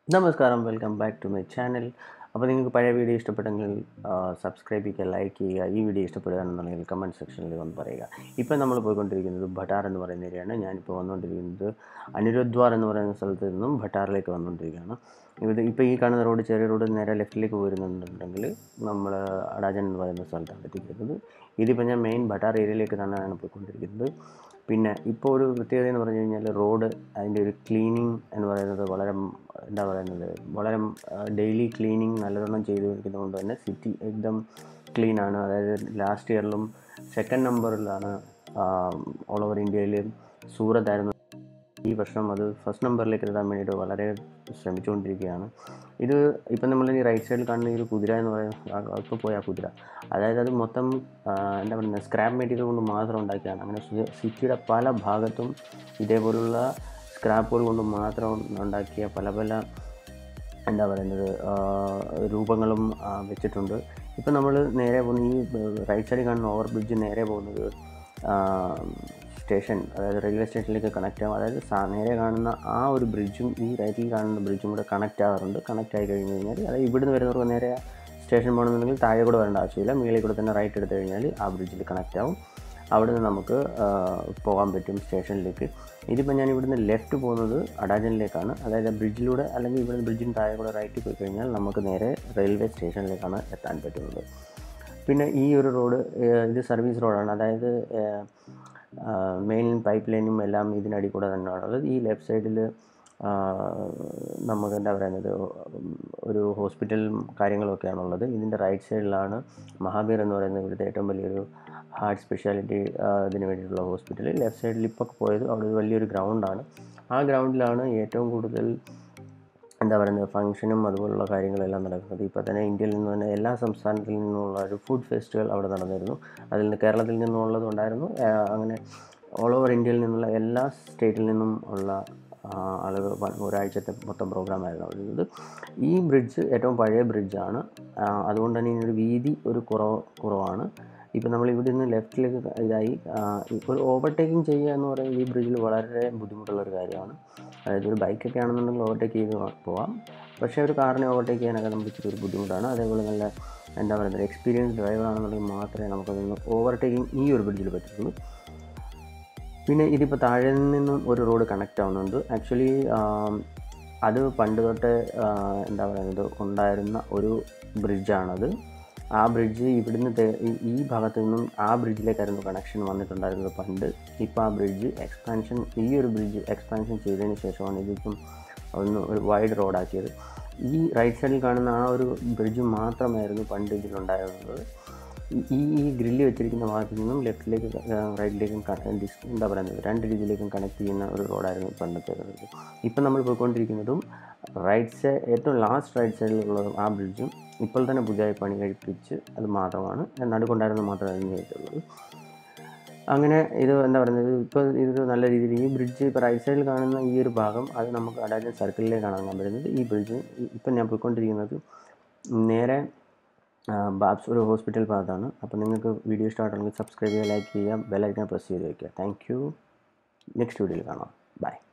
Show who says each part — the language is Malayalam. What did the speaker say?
Speaker 1: നമസ്കാരം welcome back to my channel അപ്പോൾ നിങ്ങൾക്ക് പഴയ വീഡിയോ ഇഷ്ടപ്പെട്ടെങ്കിൽ സബ്സ്ക്രൈബ് ചെയ്യുക ലൈക്ക് ചെയ്യുക ഈ വീഡിയോ ഇഷ്ടപ്പെടുകയാണെന്നുണ്ടെങ്കിൽ കമൻറ്റ് സെക്ഷനിൽ വന്ന് പറയുക ഇപ്പോൾ നമ്മൾ പോയിക്കൊണ്ടിരിക്കുന്നത് ഭട്ടാർ എന്ന് പറയുന്ന ഏരിയയാണ് ഞാനിപ്പോൾ വന്നുകൊണ്ടിരിക്കുന്നത് അനിരുദ്വാർ എന്ന് പറയുന്ന സ്ഥലത്ത് നിന്നും ഭട്ടാറിലേക്ക് വന്നുകൊണ്ടിരിക്കുകയാണ് ഇത് ഇപ്പോൾ ഈ കാണുന്ന റോഡ് ചെറിയ റോഡ് നേരെ ലെഫ്റ്റിലേക്ക് പോയിരുന്നുണ്ടെങ്കിൽ നമ്മൾ അടാജൻ എന്ന് പറയുന്ന സ്ഥലത്താണ് എത്തിക്കുന്നത് ഇതിപ്പോൾ ഞാൻ മെയിൻ ഭട്ടാർ ഏരിയയിലേക്ക് തന്നെയാണ് പോയിക്കൊണ്ടിരിക്കുന്നത് പിന്നെ ഇപ്പോൾ ഒരു പ്രത്യേകത എന്ന് പറഞ്ഞു കഴിഞ്ഞാൽ റോഡ് അതിൻ്റെ ഒരു ക്ലീനിങ് എന്ന് പറയുന്നത് വളരെ ഉം, എന്താ പറയുന്നത് വളരെ ഡെയിലി ക്ലീനിങ് നല്ലവണ്ണം ചെയ്തു വയ്ക്കുന്നതുകൊണ്ട് തന്നെ സിറ്റി എക്ദം ക്ലീൻ ആണ് അതായത് ലാസ്റ്റ് ഇയറിലും സെക്കൻഡ് നമ്പറിലാണ് ഓൾ ഓവർ ഇന്ത്യയിൽ സൂറത്തായിരുന്നു ഈ വർഷം അത് ഫസ്റ്റ് നമ്പറിലേക്ക് എത്താൻ വേണ്ടിയിട്ട് വളരെ ശ്രമിച്ചുകൊണ്ടിരിക്കുകയാണ് ഇത് ഇപ്പം നമ്മൾ ഈ റൈറ്റ് സൈഡിൽ കാണുന്ന ഈ ഒരു കുതിര എന്ന് പറയുന്ന ഇപ്പോൾ പോയ ആ കുതിര അതായത് അത് മൊത്തം ആ, എന്താ പറയുക സ്ക്രാപ്പ് മെറ്റീരിയൽ കൊണ്ട് മാത്രം ഉണ്ടാക്കിയാണ് അങ്ങനെ സി- സിറ്റിയുടെ പല ഭാഗത്തും ഇതേപോലുള്ള സ്ക്രാപ്പുകൾ കൊണ്ട് മാത്രം ഉണ്ടാക്കിയ പല പല എന്താ പറയുന്നത് ആ, രൂപങ്ങളും ആ, വെച്ചിട്ടുണ്ട് ഇപ്പം നമ്മൾ നേരെ പോകുന്ന ഈ റൈറ്റ് സൈഡിൽ കാണുന്ന ഓവർ ബ്രിഡ്ജ് നേരെ പോകുന്നത് ആ, സ്റ്റേഷൻ അതായത് റെയിൽവേ സ്റ്റേഷനിലേക്ക് കണക്റ്റ് ആകും അതായത് സാ- നേരെ കാണുന്ന ആ ഒരു ബ്രിഡ്ജും ഈ റൈറ്റിൽ കാണുന്ന ബ്രിഡ്ജും കൂടെ കണക്റ്റ് ആകാറുണ്ട് കണക്റ്റ് ആയി കഴിഞ്ഞ് കഴിഞ്ഞാൽ അതായത് ഇവിടുന്ന് വരുന്നവർക്ക് നേരെ സ്റ്റേഷൻ പോകണമെന്നുണ്ടെങ്കിൽ താഴെ കൂടെ വരേണ്ട ആവശ്യമില്ല മുകളിൽ കൂടെ തന്നെ റൈറ്റ് എടുത്തു കഴിഞ്ഞാൽ ആ ബ്രിഡ്ജിൽ കണക്റ്റ് ആവും അവിടെ നിന്ന് നമുക്ക് ആ, പോകാൻ പറ്റും സ്റ്റേഷനിലേക്ക് ഇതിപ്പോൾ ഞാൻ ഇവിടുന്ന് ലെഫ്റ്റ് പോകുന്നത് അഡാജനിലേക്കാണ് അതായത് ബ്രിഡ്ജിലൂടെ അല്ലെങ്കിൽ ഇവിടുന്ന് ബ്രിഡ്ജിന് താഴെ കൂടെ റൈറ്റ് പോയി കഴിഞ്ഞാൽ നമുക്ക് നേരെ റെയിൽവേ സ്റ്റേഷനിലേക്കാണ് എത്താൻ പറ്റുന്നത് പിന്നെ ഈ ഒരു റോഡ് ഏഹ്, ഇത് സർവീസ് റോഡാണ് അതായത് മെയിൻ പൈപ്പ് ലൈനും എല്ലാം ഇതിനടി കൂടെ തന്നെയാണുള്ളത് ഈ ലെഫ്റ്റ് സൈഡിൽ നമുക്ക് എന്താ പറയുന്നത് ഒരു ഹോസ്പിറ്റലും കാര്യങ്ങളൊക്കെയാണുള്ളത് ഇതിൻ്റെ റൈറ്റ് സൈഡിലാണ് മഹാബീർ എന്ന് പറയുന്ന ഇവിടുത്തെ ഏറ്റവും വലിയൊരു ഹാർട്ട് സ്പെഷ്യാലിറ്റി ഇതിന് വേണ്ടിയിട്ടുള്ള ഹോസ്പിറ്റൽ ലെഫ്റ്റ് സൈഡിൽ ഇപ്പോൾ പോയത് അവിടെ ഒരു വലിയൊരു ഗ്രൗണ്ടാണ് ആ ഗ്രൗണ്ടിലാണ് ഏറ്റവും കൂടുതൽ എന്താ പറയുന്നത് ഫംഗ്ഷനും അതുപോലുള്ള കാര്യങ്ങളെല്ലാം നടക്കുന്നത് ഇപ്പോൾ തന്നെ ഇന്ത്യയിൽ നിന്ന് തന്നെ എല്ലാ സംസ്ഥാനത്തിൽ നിന്നുള്ള ഒരു ഫുഡ് ഫെസ്റ്റിവൽ അവിടെ നടന്നിരുന്നു അതിൽ നിന്ന് കേരളത്തിൽ നിന്നുള്ളത് ഉണ്ടായിരുന്നു ആ, അങ്ങനെ ഓൾ ഓവർ ഇന്ത്യയിൽ നിന്നുള്ള എല്ലാ സ്റ്റേറ്റിൽ നിന്നും ഉള്ള ആ, ആളുകൾ വ- ഒരാഴ്ചത്തെ മൊത്തം പ്രോഗ്രാമായിരുന്നു അവിടെ ഇരുന്നത് ഈ ബ്രിഡ്ജ് ഏറ്റവും പഴയ ബ്രിഡ്ജാണ് അതുകൊണ്ട് തന്നെ ഇതിനൊരു വീതി ഒരു കുറവ് കുറവാണ് ഇപ്പം നമ്മൾ ഇവിടെ നിന്ന് ലെഫ്റ്റിലേക്ക് ഇതായി ആ, ഇപ്പോൾ ഓവർടേക്കിംഗ് ചെയ്യുക എന്ന് പറയുന്നത് ഈ ബ്രിഡ്ജിൽ വളരെ ബുദ്ധിമുട്ടുള്ള ഒരു കാര്യമാണ് അതായത് ഒരു ബൈക്കൊക്കെ ആണെന്നുണ്ടെങ്കിൽ ഓവർടേക്ക് ചെയ്ത് പോവാം പക്ഷേ ഒരു കാറിനെ ഓവർടേക്ക് ചെയ്യാനൊക്കെ നമുക്ക് ഇച്ചിരി ഒരു ബുദ്ധിമുട്ടാണ് അതേപോലെ നല്ല എന്താ പറയുന്നത് എക്സ്പീരിയൻസ് ഡ്രൈവർ ആണെന്നുണ്ടെങ്കിൽ മാത്രമേ നമുക്കതൊന്ന് ഓവർടേക്കിംഗ് ഈ ഒരു ബ്രിഡ്ജിൽ പറ്റുള്ളൂ പിന്നെ ഇതിപ്പോൾ താഴെ നിന്നും ഒരു റോഡ് കണക്റ്റ് ആവുന്നുണ്ട് ആക്ച്വലി അത് പണ്ട് തൊട്ടേ ആ, എന്താ പറയുന്നത് ഉണ്ടായിരുന്ന ഒരു ബ്രിഡ്ജാണത് ആ ബ്രിഡ്ജ് ഇവിടുന്ന് തേ- ഈ- ഈ ഭാഗത്ത് നിന്നും ആ ബ്രിഡ്ജിലേക്കായിരുന്നു കണക്ഷൻ വന്നിട്ടുണ്ടായിരുന്നത് പണ്ട് ഇപ്പോൾ ആ ബ്രിഡ്ജ് എക്സ്പാൻഷൻ ഈ ഒരു ബ്രിഡ്ജ് എക്സ്പാൻഷൻ ചെയ്തതിന് ശേഷമാണ് ഇതിപ്പം ഒന്ന് ഒരു വൈഡ് റോഡാക്കിയത് ഈ റൈറ്റ് സൈഡിൽ കാണുന്ന ആ ഒരു ബ്രിഡ്ജ് മാത്രമായിരുന്നു പണ്ട് ഇതിലുണ്ടായിരുന്നത് ഈ- ഈ ഈ ഗ്രില്ല് വെച്ചിരിക്കുന്ന ഭാഗത്തു നിന്നും ലെഫ്റ്റിലേക്ക് റൈറ്റിലേക്കും എന്താ പറയുന്നത് രണ്ട് രീതിയിലേക്കും കണക്ട് ചെയ്യുന്ന ഒരു റോഡായിരുന്നു പണ്ടത്തെ റോഡ് ഇപ്പം നമ്മൾ പോയിക്കൊണ്ടിരിക്കുന്നതും റൈറ്റ് സൈഡ് ഏറ്റവും ലാസ്റ്റ് റൈറ്റ് സൈഡിലുള്ളതും ആ ബ്രിഡ്ജും ഇപ്പോൾ തന്നെ പുതിയതായി പണി കഴിപ്പിച്ച് അത് മാത്രമാണ് നടുക്കൊണ്ടായിരുന്നു മാത്രമേ അതിന് ചെയ്തിട്ടുള്ളത് അങ്ങനെ ഇത് എന്താ പറയുന്നത് ഇപ്പോൾ ഇതൊരു നല്ല രീതിയിൽ ഈ ബ്രിഡ്ജ് ഇപ്പോൾ റൈറ്റ് സൈഡിൽ കാണുന്ന ഈ ഒരു ഭാഗം അത് നമുക്ക് അടാജൻ സർക്കിളിലേക്കാണ് കാണാൻ പറ്റുന്നത് ഈ ബ്രിഡ്ജ് ഇപ്പം ഞാൻ പോയിക്കൊണ്ടിരിക്കുന്നത് നേരെ ആ, ബാബ്സ് ഒരു ഹോസ്പിറ്റൽ ഭാഗത്താണ് അപ്പോൾ നിങ്ങൾക്ക് വീഡിയോ ഇഷ്ടമായിട്ടുണ്ടെങ്കിൽ സബ്സ്ക്രൈബ് ചെയ്യുക ലൈക്ക് ചെയ്യുക ബെല്ലൈക്കൺ പ്രസ് ചെയ്ത് വയ്ക്കുക താങ്ക് യു നെക്സ്റ്റ് വീഡിയോയിൽ കാണാം ബൈ